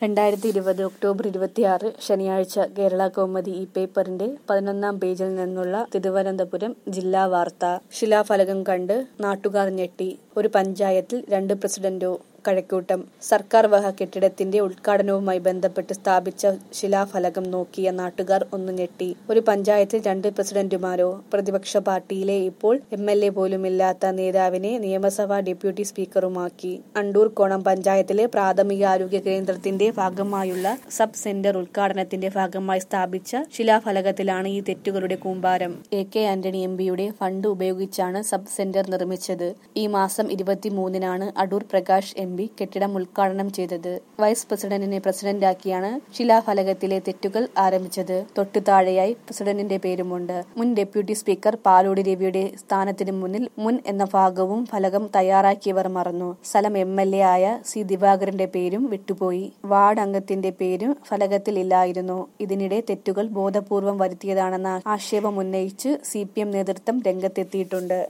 രണ്ടായിരത്തി ഇരുപത് ഒക്ടോബർ ഇരുപത്തിയാറ് ശനിയാഴ്ച കേരള കൗമുദി ഈ പേപ്പറിന്റെ പതിനൊന്നാം പേജിൽ നിന്നുള്ള തിരുവനന്തപുരം ജില്ലാ വാർത്ത ശിലാഫലകം കണ്ട് നാട്ടുകാർ ഞെട്ടി ഒരു പഞ്ചായത്തിൽ രണ്ട് പ്രസിഡന്റോ കഴക്കൂട്ടം സർക്കാർ വക കെട്ടിടത്തിന്റെ ഉദ്ഘാടനവുമായി ബന്ധപ്പെട്ട് സ്ഥാപിച്ച ശിലാഫലകം നോക്കിയ നാട്ടുകാർ ഒന്ന് ഞെട്ടി ഒരു പഞ്ചായത്തിൽ രണ്ട് പ്രസിഡന്റുമാരോ പ്രതിപക്ഷ പാർട്ടിയിലെ ഇപ്പോൾ എം എൽ എ പോലുമില്ലാത്ത നേതാവിനെ നിയമസഭാ ഡെപ്യൂട്ടി സ്പീക്കറുമാക്കി അണ്ടൂർ കോണം പഞ്ചായത്തിലെ പ്രാഥമിക ആരോഗ്യ കേന്ദ്രത്തിന്റെ ഭാഗമായുള്ള സബ് സെന്റർ ഉദ്ഘാടനത്തിന്റെ ഭാഗമായി സ്ഥാപിച്ച ശിലാഫലകത്തിലാണ് ഈ തെറ്റുകളുടെ കൂമ്പാരം എ കെ ആന്റണി എം പിയുടെ ഫണ്ട് ഉപയോഗിച്ചാണ് സബ് സെന്റർ നിർമ്മിച്ചത് ഈ മാസം ഇരുപത്തിമൂന്നിനാണ് അടൂർ പ്രകാശ് എം പി കെട്ടിടം ഉദ്ഘാടനം ചെയ്തത് വൈസ് പ്രസിഡന്റിനെ പ്രസിഡന്റാക്കിയാണ് ശിലാഫലകത്തിലെ തെറ്റുകൾ ആരംഭിച്ചത് തൊട്ടു താഴെയായി പ്രസിഡന്റിന്റെ പേരുമുണ്ട് മുൻ ഡെപ്യൂട്ടി സ്പീക്കർ പാലോടി രവിയുടെ സ്ഥാനത്തിന് മുന്നിൽ മുൻ എന്ന ഭാഗവും ഫലകം തയ്യാറാക്കിയവർ മറന്നു സ്ഥലം എം എൽ എ ആയ സി ദിവാകരന്റെ പേരും വിട്ടുപോയി വാർഡ് അംഗത്തിന്റെ പേരും ഫലകത്തിൽ ഇല്ലായിരുന്നു ഇതിനിടെ തെറ്റുകൾ ബോധപൂർവം വരുത്തിയതാണെന്ന ആക്ഷേപം ഉന്നയിച്ച് സി പി എം നേതൃത്വം രംഗത്തെത്തിയിട്ടുണ്ട്